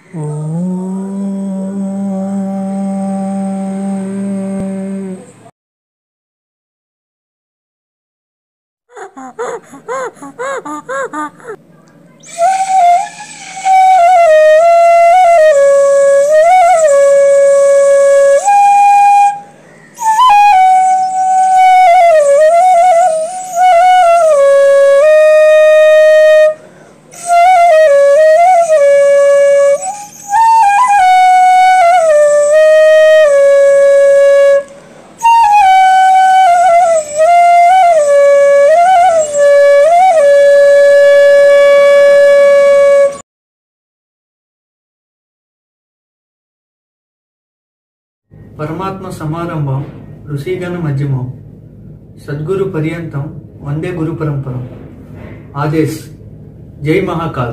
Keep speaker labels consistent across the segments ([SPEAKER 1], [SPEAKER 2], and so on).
[SPEAKER 1] పరమాత్మ సమారంభం ఋషిగణ మధ్యమం సద్గురు పర్యంతం వందే గురు పరంపరం ఆదేశ్ జై మహాకాల్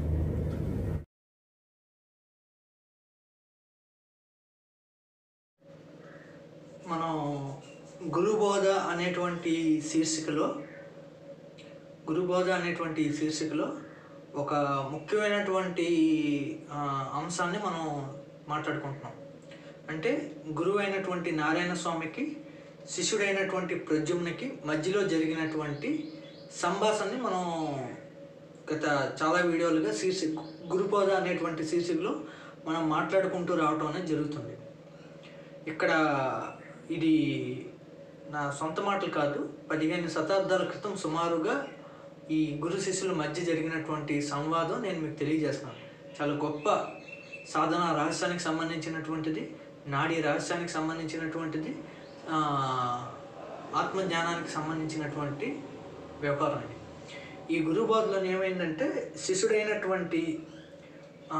[SPEAKER 1] మనం గురుబోధ అనేటువంటి శీర్షికలో గురుబోధ అనేటువంటి శీర్షికలో ఒక ముఖ్యమైనటువంటి ఆ, అంశాన్ని మనం మాట్లాడుకుంటున్నాం అంటే గురువు అయినటువంటి నారాయణ స్వామికి శిష్యుడైనటువంటి ప్రద్యుమ్నకి మధ్యలో జరిగినటువంటి సంభాషణని మనం గత చాలా వీడియోలుగా శీర్షి గురుబోధ అనేటువంటి శీర్షికలో మనం మాట్లాడుకుంటూ రావటం అనేది జరుగుతుంది ఇక్కడ ఇది నా సొంత మాటలు కాదు పదిహేను శతాబ్దాల క్రితం సుమారుగా ఈ గురు శిష్యుల మధ్య జరిగినటువంటి సంవాదం నేను మీకు తెలియజేస్తున్నాను చాలా గొప్ప సాధన రహస్యానికి సంబంధించినటువంటిది నాడీ రహస్యానికి సంబంధించినటువంటిది ఆ, ఆత్మజ్ఞానానికి సంబంధించినటువంటి వ్యవహారం ఇది ఈ గురుబోధలో ఏమైందంటే శిష్యుడైనటువంటి ఆ,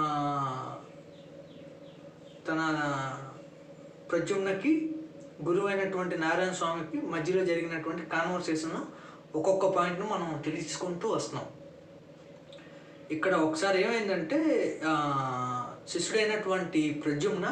[SPEAKER 1] తన ప్రద్యుమ్నకి గురువు అయినటువంటి నారాయణ స్వామికి మధ్యలో జరిగినటువంటి కాన్వర్సేషన్ ఒక్కొక్క పాయింట్ను మనం తెలుసుకుంటూ వస్తున్నాం ఇక్కడ ఒకసారి ఏమైందంటే ఆ, శిష్యుడైనటువంటి ప్రద్యుమ్న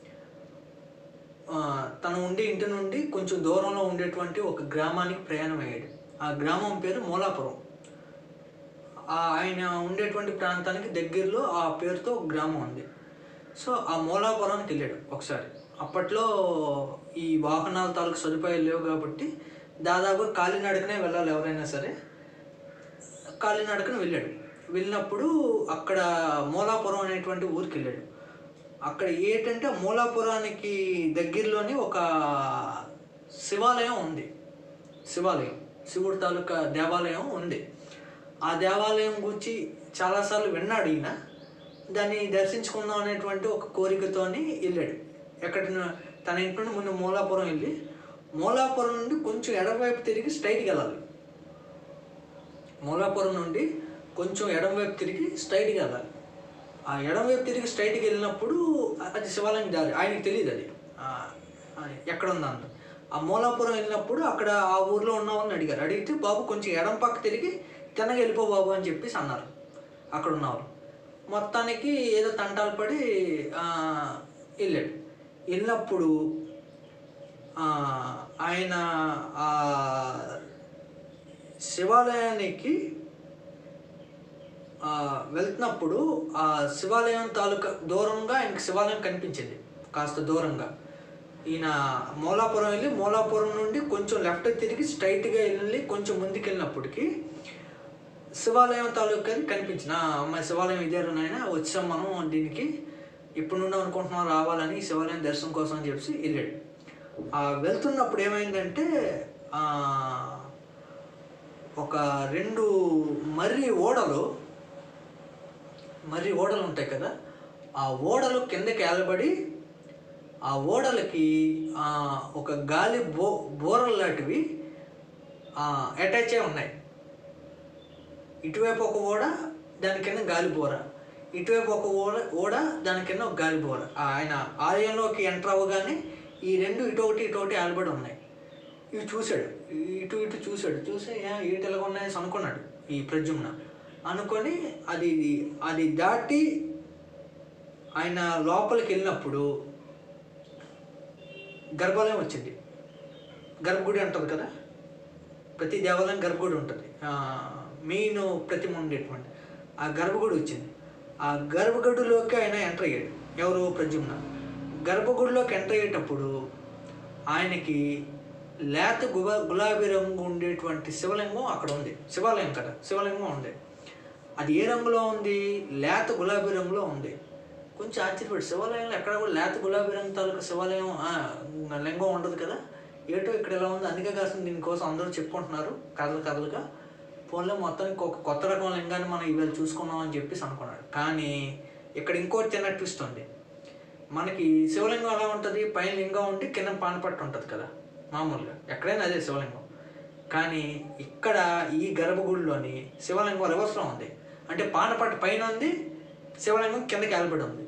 [SPEAKER 1] ఆ, తను ఉండే ఇంటి నుండి కొంచెం దూరంలో ఉండేటువంటి ఒక గ్రామానికి ప్రయాణం అయ్యాడు ఆ గ్రామం పేరు మూలాపురం ఆ ఆయన ఉండేటువంటి ప్రాంతానికి దగ్గరలో ఆ పేరుతో ఒక గ్రామం ఉంది సో ఆ మూలాపురానికి వెళ్ళాడు ఒకసారి అప్పట్లో ఈ వాహనాల తాలూకు సదుపాయాలు లేవు కాబట్టి దాదాపు కాలినడకనే వెళ్ళాలి ఎవరైనా సరే కాలినడకన వెళ్ళాడు వెళ్ళినప్పుడు అక్కడ మూలాపురం అనేటువంటి ఊరికి వెళ్ళాడు అక్కడ ఏంటంటే మూలాపురానికి దగ్గరలోని ఒక శివాలయం ఉంది శివాలయం శివుడి తాలూకా దేవాలయం ఉంది ఆ దేవాలయం గురించి చాలాసార్లు విన్నాడు ఈయన దాన్ని దర్శించుకుందాం అనేటువంటి ఒక కోరికతోని వెళ్ళాడు ఎక్కడ తన ఇంటి నుండి ముందు మూలాపురం వెళ్ళి మూలాపురం నుండి కొంచెం ఎడమవైపు తిరిగి స్ట్రైట్కి వెళ్ళాలి మూలాపురం నుండి కొంచెం ఎడమవైపు తిరిగి స్ట్రైట్కి వెళ్ళాలి ఆ ఎడమవైపు తిరిగి స్ట్రైట్కి వెళ్ళినప్పుడు అది శివాలయం దారి ఆయనకి తెలియదు అది ఆ, ఆ, ఎక్కడ ఉందంత ఆ మూలాపురం వెళ్ళినప్పుడు అక్కడ ఆ ఊర్లో ఉన్న వాళ్ళని అడిగారు అడిగితే బాబు కొంచెం ఎడం పక్క తిరిగి తిన్నగా వెళ్ళిపో బాబు అని చెప్పేసి అన్నారు అక్కడ ఉన్నవాళ్ళు మొత్తానికి ఏదో తంటాలు పడి ఆ, వెళ్ళాడు వెళ్ళినప్పుడు ఆ, ఆయన ఆ శివాలయానికి ఆ, వెళ్తున్నప్పుడు ఆ శివాలయం తాలూకా దూరంగా ఆయనకి శివాలయం కనిపించింది కాస్త దూరంగా ఈయన మూలాపురం వెళ్ళి మూలాపురం నుండి కొంచెం లెఫ్ట్ తిరిగి స్ట్రైట్గా వెళ్ళి కొంచెం ముందుకు వెళ్ళినప్పటికీ శివాలయం తాలూకా కనిపించిన అమ్మాయి శివాలయం ఇదే నాయన వచ్చాం మనం దీనికి ఇప్పుడు నుండి అనుకుంటున్నాం రావాలని ఈ శివాలయం దర్శనం కోసం అని చెప్పి వెళ్ళాడు ఆ వెళ్తున్నప్పుడు ఏమైందంటే ఆ, ఒక రెండు మర్రి ఓడలు మర్రి ఓడలు ఉంటాయి కదా ఆ ఓడలు కిందకి ఏలబడి ఆ ఓడలకి ఆ, ఒక గాలి బో బోరలు లాంటివి అటాచ్ అయి ఉన్నాయి ఇటువైపు ఒక ఓడ దాని కింద గాలి బోర ఇటువైపు ఒక ఓడ ఓడ దాని కింద ఒక గాలి బోర ఆ ఆయన ఆలయంలోకి ఎంటర్ అవ్వగానే ఈ రెండు ఇటు ఒకటి ఇటు ఒకటి ఆలబడి ఉన్నాయి ఇవి చూశాడు ఇటు ఇటు చూశాడు చూసి "ఏ, ఏంటి ఎలాగ ఉన్నాయని అనుకున్నాడు ఈ ప్రద్యుమ్న అనుకొని అది అది దాటి ఆయన లోపలికి వెళ్ళినప్పుడు గర్భాలయం వచ్చింది గర్భగుడి ఉంటుంది కదా ప్రతి దేవాలయం గర్భగుడి ఉంటుంది మెయిన్ ప్రతిమ ఉండేటువంటి ఆ గర్భగుడి వచ్చింది ఆ గర్భగుడిలోకి ఆయన ఎంటర్ అయ్యాడు ఎవరు ప్రద్యుమ్న గర్భగుడిలోకి ఎంటర్ అయ్యేటప్పుడు ఆయనకి లేత గుబా గులాబీ రంగు ఉండేటువంటి శివలింగం అక్కడ ఉంది శివాలయం కదా శివలింగం ఉంది అది ఏ రంగులో ఉంది లేత గులాబీ రంగులో ఉంది కొంచెం ఆశ్చర్యపడి శివాలయంలో ఎక్కడ కూడా లేత గులాబీ రంగు తాలూకా శివాలయం ఆ, లింగం ఉండదు కదా ఏటో ఇక్కడ ఎలా ఉంది అందుకే కాసం దీనికోసం అందరూ చెప్పుకుంటున్నారు కథలు కథలుగా ఫోన్లో మొత్తానికి ఒక కొత్త రకం లింగాన్ని మనం ఇవాళ చూసుకున్నాం అని చెప్పేసి అనుకున్నాడు కానీ ఇక్కడ ఇంకో చిన్న ట్విస్ట్ ఉంది మనకి శివలింగం ఎలా ఉంటుంది పైన లింగం ఉండి కింద పానపట్టు ఉంటుంది కదా మామూలుగా ఎక్కడైనా అదే శివలింగం కానీ ఇక్కడ ఈ గర్భగుడిలోని శివలింగం రివర్స్లో ఉంది అంటే పానపట్టు పైన ఉంది శివలింగం కిందకి ఏలబడి ఉంది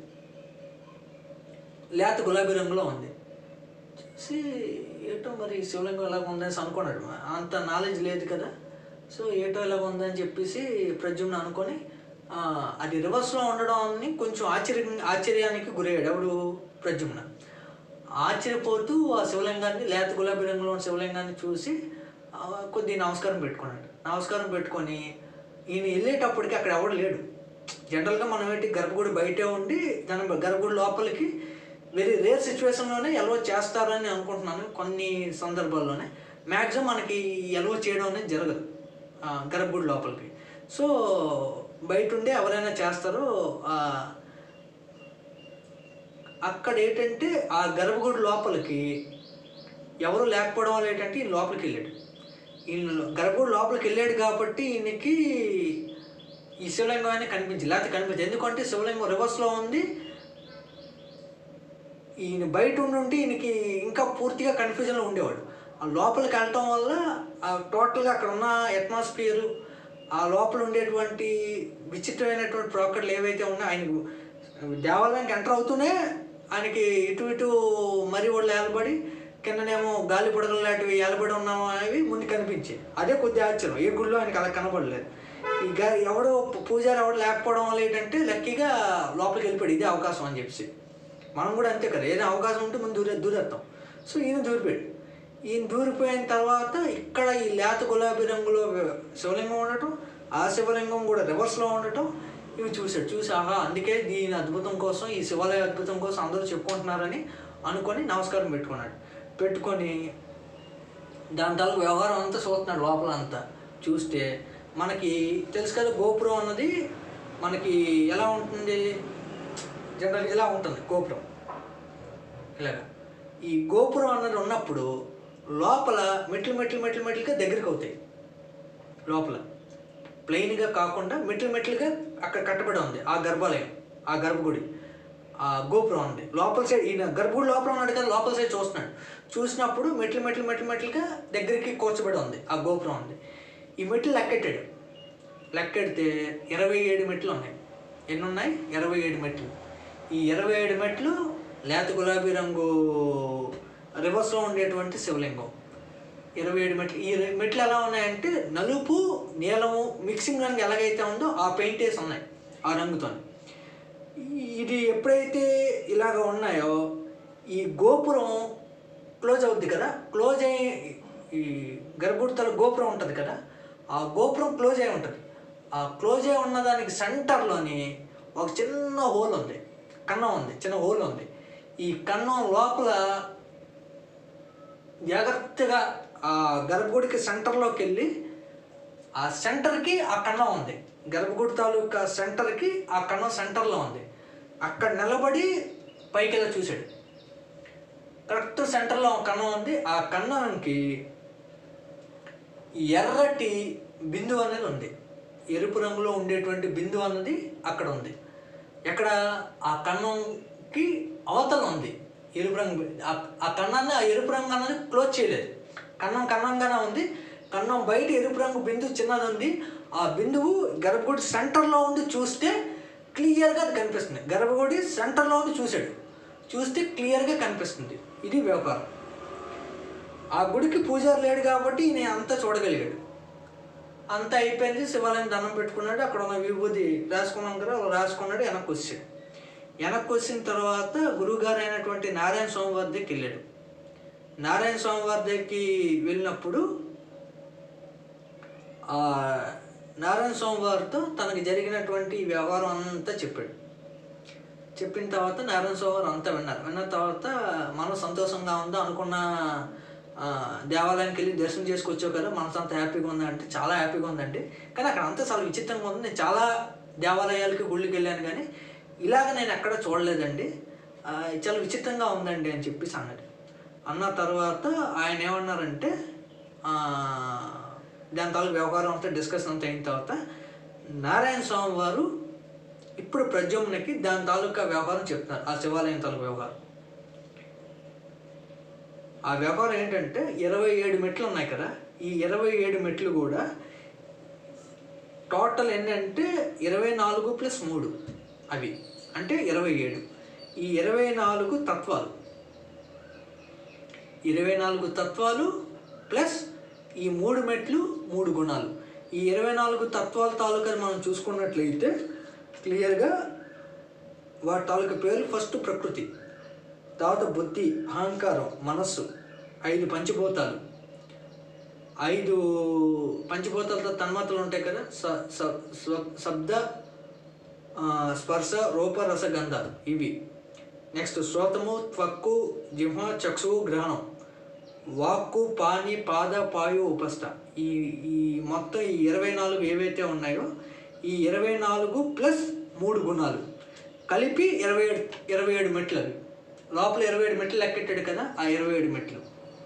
[SPEAKER 1] లేత గులాబీ రంగులో ఉంది చూసి ఏటో మరి శివలింగం ఎలాగ ఉందని అనుకున్నాడు అంత నాలెడ్జ్ లేదు కదా సో ఏటో ఎలాగ ఉందని చెప్పేసి ప్రద్యుమ్న అనుకొని ఆ, అది రివర్స్లో ఉండడాన్ని కొంచెం ఆశ్చర్య ఆశ్చర్యానికి గురయ్యాడు ఎవడు ప్రద్యుమ్న ఆశ్చర్యపోతూ ఆ శివలింగాన్ని లేత గులాబీ రంగులో ఉన్న శివలింగాన్ని చూసి ఆ, కొద్ది నమస్కారం పెట్టుకున్నాడు నమస్కారం పెట్టుకొని ఈయన వెళ్ళేటప్పటికి అక్కడ ఎవడు లేడు జనరల్గా మనం ఏంటి గర్భగుడి బయటే ఉండి దాని గర్భగుడి లోపలికి వెరీ రేర్ సిచ్యువేషన్లోనే ఎలవ చేస్తారని అనుకుంటున్నాను కొన్ని సందర్భాల్లోనే మ్యాక్సిమం మనకి ఎలవ చేయడం అనేది జరగదు ఆ, గర్భగుడి లోపలికి సో బయట ఉండి ఎవరైనా చేస్తారో ఆ, అక్కడ ఏంటంటే ఆ గర్భగుడి లోపలికి ఎవరు లేకపోవడం వల్ల ఏంటంటే ఈయన లోపలికి వెళ్ళాడు ఈయన గర్భగుడి లోపలికి వెళ్ళాడు కాబట్టి ఈయనకి ఈ శివలింగం అనేది కనిపించింది లేకపోతే కనిపించింది ఎందుకంటే శివలింగం రివర్స్లో ఉంది ఈయన బయట ఉండి ఈయనకి ఇంకా పూర్తిగా కన్ఫ్యూజన్లో ఉండేవాడు ఆ లోపలికి వెళ్ళటం వల్ల ఆ టోటల్గా అక్కడ ఉన్న అట్మాస్ఫియర్ ఆ లోపల ఉండేటువంటి విచిత్రమైనటువంటి ప్రాకర్లు ఏవైతే ఉన్నాయో ఆయనకు దేవాలయానికి ఎంటర్ అవుతూనే ఆయనకి ఇటు ఇటు మరి వాళ్ళు ఏలబడి కిందనేమో గాలి బుడగలు లాంటివి ఏలబడి ఉన్నాము అనేవి ముందు కనిపించాయి అదే కొద్ది ఆశ్చర్యం ఏ గుడిలో ఆయనకి అలా కనబడలేదు ఈ గా ఎవడో పూజారి ఎవడు లేకపోవడం వల్ల ఏంటంటే లక్కీగా లోపలికి వెళ్ళిపోయాడు ఇదే అవకాశం అని చెప్పేసి మనం కూడా అంతే కదా ఏదైనా అవకాశం ఉంటే ముందు దూరే దూరేస్తాం సో ఈయన దూరిపోయాడు ఈయన దూరిపోయిన తర్వాత ఇక్కడ ఈ లేత గులాబీ రంగులో శివలింగం ఉండటం ఆ శివలింగం కూడా రివర్స్లో ఉండటం ఇవి చూశాడు చూసి ఆహా అందుకే దీని అద్భుతం కోసం ఈ శివాలయ అద్భుతం కోసం అందరూ చెప్పుకుంటున్నారని అనుకొని నమస్కారం పెట్టుకున్నాడు పెట్టుకొని దాని తాలూకు వ్యవహారం అంతా చూస్తున్నాడు లోపల అంతా చూస్తే మనకి తెలుసు కదా గోపురం అన్నది మనకి ఎలా ఉంటుంది జనరల్ ఇలా ఉంటుంది గోపురం ఇలాగా ఈ గోపురం అన్నది ఉన్నప్పుడు లోపల మెట్లు మెట్లు మెట్లు మెట్లుగా దగ్గరికి అవుతాయి లోపల ప్లెయిన్గా కాకుండా మెట్లు మెట్లుగా అక్కడ కట్టబడి ఉంది ఆ గర్భాలయం ఆ గర్భగుడి ఆ గోపురం ఉంది లోపల సైడ్ ఈయన గర్భగుడి లోపల ఉన్నాడు కదా లోపల సైడ్ చూస్తున్నాడు చూసినప్పుడు మెట్లు మెట్లు మెట్లు మెట్లుగా దగ్గరికి కూర్చబడి ఉంది ఆ గోపురం ఉంది ఈ మెట్లు లెక్కెట్టాడు లెక్కెడితే ఇరవై ఏడు మెట్లు ఉన్నాయి ఎన్ని ఉన్నాయి ఇరవై ఏడు మెట్లు ఈ ఇరవై ఏడు మెట్లు లేత గులాబీ రంగు రివర్స్లో ఉండేటువంటి శివలింగం ఇరవై ఏడు మెట్లు ఈ రె- మెట్లు ఎలా ఉన్నాయంటే నలుపు నీలము మిక్సింగ్ రంగు ఎలాగైతే ఉందో ఆ పెయింట్ వేసి ఉన్నాయి ఆ రంగుతో ఇది ఎప్పుడైతే ఇలాగ ఉన్నాయో ఈ గోపురం క్లోజ్ అవుద్ది కదా క్లోజ్ అయ్యి ఈ గర్భుడితల గోపురం ఉంటుంది కదా ఆ గోపురం క్లోజ్ అయి ఉంటుంది ఆ క్లోజ్ అయి ఉన్న దానికి సెంటర్లోని ఒక చిన్న హోల్ ఉంది కన్నం ఉంది చిన్న హోల్ ఉంది ఈ కన్నం లోపల జాగ్రత్తగా ఆ గర్భగుడికి సెంటర్లోకి వెళ్ళి ఆ సెంటర్కి ఆ కన్నం ఉంది గర్భగుడి తాలూకా సెంటర్కి ఆ కన్నం సెంటర్లో ఉంది అక్కడ నిలబడి పైకి ఇలా చూశాడు కరెక్ట్ సెంటర్లో ఒక కన్నం ఉంది ఆ కన్నానికి ఎర్రటి బిందువు అనేది ఉంది ఎరుపు రంగులో ఉండేటువంటి బిందువు అన్నది అక్కడ ఉంది ఎక్కడ ఆ కన్నంకి అవతల ఉంది ఎరుపు రంగు బి- ఆ- ఆ కన్నాన్ని ఆ ఎరుపు రంగు అన్నది క్లోజ్ చేయలేదు కన్నం కన్నంగానే ఉంది కన్నం బయట ఎరుపు రంగు బిందువు చిన్నది ఉంది ఆ బిందువు గర్భగుడి సెంటర్లో ఉండి చూస్తే క్లియర్గా అది కనిపిస్తుంది గర్భగుడి సెంటర్లో ఉండి చూశాడు చూస్తే క్లియర్గా కనిపిస్తుంది ఇది వ్యాపారం ఆ గుడికి పూజారి లేడు కాబట్టి ఈయన అంతా చూడగలిగాడు అంతా అయిపోయింది శివాలయం దండం పెట్టుకున్నాడు అక్కడ ఉన్న విభూతి రాసుకున్నాం కదా అలా రాసుకున్నాడు వెనక్కి వచ్చాడు వెనక్కి వచ్చిన తర్వాత గురువుగారు అయినటువంటి నారాయణ స్వామి వారి దగ్గరికి వెళ్ళాడు నారాయణ స్వామి వారి దగ్గరికి వెళ్ళినప్పుడు ఆ నారాయణ స్వామి వారితో తనకి జరిగినటువంటి ఈ వ్యవహారం అంతా చెప్పాడు చెప్పిన తర్వాత నారాయణ స్వామి వారు అంతా విన్నారు విన్న తర్వాత మనం సంతోషంగా ఉందా అనుకున్న ఆ, దేవాలయానికి వెళ్ళి దర్శనం చేసుకొచ్చావు కదా మనసు అంత హ్యాపీగా ఉందా అంటే చాలా హ్యాపీగా ఉందండి కానీ అక్కడ అంతా చాలా విచిత్రంగా ఉంది నేను చాలా దేవాలయాలకి గుళ్ళకి వెళ్ళాను కానీ ఇలాగ నేను ఎక్కడ చూడలేదండి ఆ, చాలా విచిత్రంగా ఉందండి అని చెప్పి సంగతి అన్న తర్వాత ఆయన ఏమన్నారంటే ఆ, దాని తాలూకు వ్యవహారం అంతా డిస్కషన్ అంతా అయిన తర్వాత నారాయణ స్వామి వారు ఇప్పుడు ప్రజమ్మునికి దాని తాలూకా వ్యవహారం చెప్తున్నారు ఆ శివాలయం తాలూకా వ్యవహారం ఆ వ్యవహారం ఏంటంటే ఇరవై ఏడు మెట్లు ఉన్నాయి కదా ఈ ఇరవై ఏడు మెట్లు కూడా టోటల్ ఏంటంటే ఇరవై నాలుగు ప్లస్ మూడు అవి అంటే ఇరవై ఏడు ఈ ఇరవై నాలుగు తత్వాలు ఇరవై నాలుగు తత్వాలు ప్లస్ ఈ మూడు మెట్లు మూడు గుణాలు ఈ ఇరవై నాలుగు తత్వాల తాలూకా మనం చూసుకున్నట్లయితే క్లియర్గా వాటి తాలూకా పేరు ఫస్ట్ ప్రకృతి తర్వాత బుద్ధి అహంకారం మనస్సు ఐదు పంచభూతాలు ఐదు పంచభూతాలతో తన్మాత్రలు ఉంటాయి కదా స స- స్వ- శబ్ద ఆ, స్పర్శ రూప రస గంధాలు ఇవి నెక్స్ట్ శ్రోతము త్వక్కు జిహ్వ చక్షువు గ్రహణం వాక్కు పాని పాద పాయు ఉపస్థ ఈ ఈ మొత్తం ఈ ఇరవై నాలుగు ఏవైతే ఉన్నాయో ఈ ఇరవై నాలుగు ప్లస్ మూడు గుణాలు కలిపి ఇరవై ఏడు ఇరవై ఏడు మెట్లు అవి లోపల ఇరవై ఏడు మెట్లు లెక్కెట్టాడు కదా ఆ ఇరవై ఏడు మెట్లు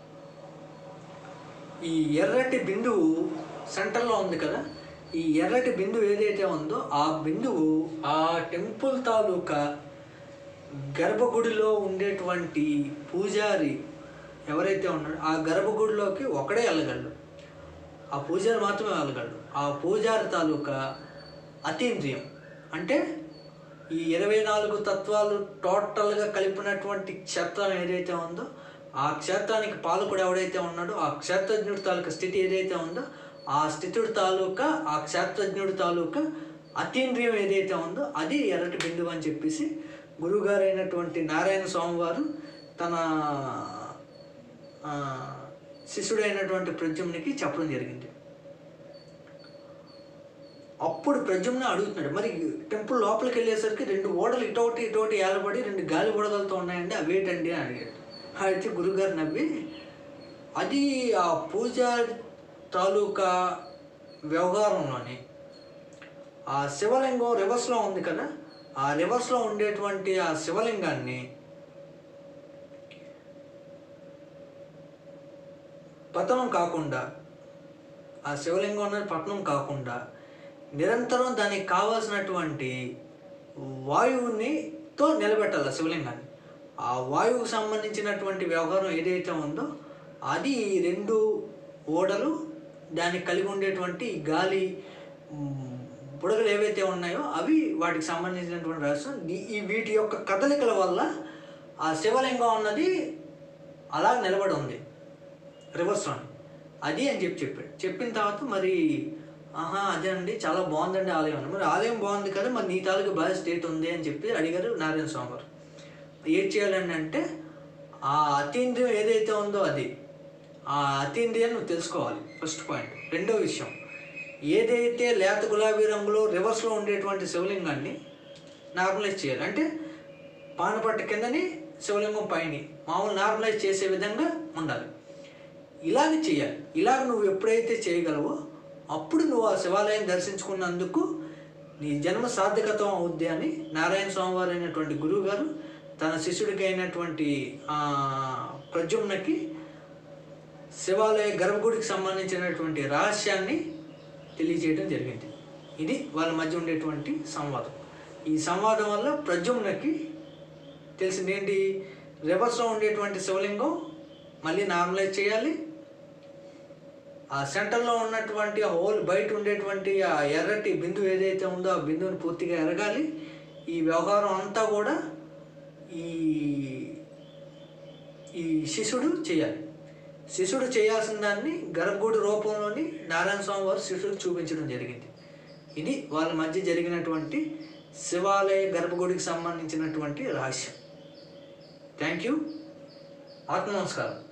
[SPEAKER 1] ఈ ఎర్రటి బిందువు సెంటర్లో ఉంది కదా ఈ ఎర్రటి బిందువు ఏదైతే ఉందో ఆ బిందువు ఆ టెంపుల్ తాలూకా గర్భగుడిలో ఉండేటువంటి పూజారి ఎవరైతే ఉన్నాడో ఆ గర్భగుడిలోకి ఒకడే వెళ్ళగలడు ఆ పూజారి మాత్రమే వెళ్ళగలడు ఆ పూజారి తాలూకా అతీంద్రియం అంటే ఈ ఇరవై నాలుగు తత్వాలు టోటల్గా కలిపినటువంటి క్షేత్రం ఏదైతే ఉందో ఆ క్షేత్రానికి పాలకుడు ఎవడైతే ఉన్నాడో ఆ క్షేత్రజ్ఞుడి తాలూకా స్థితి ఏదైతే ఉందో ఆ స్థితుడి తాలూకా ఆ క్షేత్రజ్ఞుడి తాలూకా అతీంద్రియం ఏదైతే ఉందో అది ఎర్రటి బిందువు అని చెప్పేసి గురువుగారైనటువంటి నారాయణ స్వామి వారు తన ఆ, శిష్యుడైనటువంటి ప్రద్యుమ్నికి చెప్పడం జరిగింది అప్పుడు ప్రజమ్న అడుగుతున్నాడు మరి టెంపుల్ లోపలికి వెళ్ళేసరికి రెండు ఓడలు ఇటోటి ఇటోటి ఏలబడి రెండు గాలి బుడగలతో ఉన్నాయండి అవేటండి అని అడిగాడు అయితే గురుగారు నవ్వి అది ఆ పూజ తాలూకా వ్యవహారంలోని ఆ శివలింగం రివర్స్లో ఉంది కదా ఆ రివర్స్లో ఉండేటువంటి ఆ శివలింగాన్ని పతనం కాకుండా ఆ శివలింగం అనేది పతనం కాకుండా నిరంతరం దానికి కావాల్సినటువంటి వాయువుని తో నిలబెట్టాలి ఆ శివలింగాన్ని ఆ వాయువుకు సంబంధించినటువంటి వ్యవహారం ఏదైతే ఉందో అది ఈ రెండు ఓడలు దానికి కలిగి ఉండేటువంటి ఈ గాలి మ్, బుడగలు ఏవైతే ఉన్నాయో అవి వాటికి సంబంధించినటువంటి రహస్యం ఈ- ఈ వీటి యొక్క కదలికల వల్ల ఆ శివలింగం అన్నది అలా నిలబడి ఉంది రివర్స్లో అది అని చెప్పి చెప్పాడు చెప్పిన తర్వాత మరి ఆహా అదే అండి చాలా బాగుందండి ఆలయం అని మరి ఆలయం బాగుంది కదా మరి నీ తాలూకు బాగా స్టేట్ ఉంది అని చెప్పి అడిగారు నారాయణ స్వామి గారు ఏం చేయాలండి అంటే ఆ అతీంద్రియం ఏదైతే ఉందో అది ఆ అతీంద్రియం నువ్వు తెలుసుకోవాలి ఫస్ట్ పాయింట్ రెండో విషయం ఏదైతే లేత గులాబీ రంగులో రివర్స్లో ఉండేటువంటి శివలింగాన్ని నార్మలైజ్ చేయాలి అంటే పానపట్ట కిందని శివలింగం పైన మామూలు నార్మలైజ్ చేసే విధంగా ఉండాలి ఇలాగ చేయాలి ఇలాగ నువ్వు ఎప్పుడైతే చేయగలవో అప్పుడు నువ్వు ఆ శివాలయం దర్శించుకున్నందుకు నీ జన్మ సార్థకతం అవుద్ది అని నారాయణ స్వామివారు అయినటువంటి గురువు గారు తన శిష్యుడికి అయినటువంటి ఆ, ప్రద్యుమ్నకి శివాలయ గర్భగుడికి సంబంధించినటువంటి రహస్యాన్ని తెలియజేయడం జరిగింది ఇది వాళ్ళ మధ్య ఉండేటువంటి సంవాదం ఈ సంవాదం వల్ల ప్రద్యుమ్నకి తెలిసింది ఏంటి రివర్స్లో ఉండేటువంటి శివలింగం మళ్ళీ నార్మలైజ్ చేయాలి ఆ సెంటర్లో ఉన్నటువంటి ఆ హోల్ బయట ఉండేటువంటి ఆ ఎర్రటి బిందువు ఏదైతే ఉందో ఆ బిందువుని పూర్తిగా ఎరగాలి ఈ వ్యవహారం అంతా కూడా ఈ ఈ శిష్యుడు చేయాలి శిష్యుడు చేయాల్సిన దాన్ని గర్భగుడి రూపంలోని నారాయణ స్వామి వారు శిష్యుడికి చూపించడం జరిగింది ఇది వాళ్ళ మధ్య జరిగినటువంటి శివాలయ గర్భగుడికి సంబంధించినటువంటి రహస్యం థ్యాంక్ యూ ఆత్మ నమస్కారం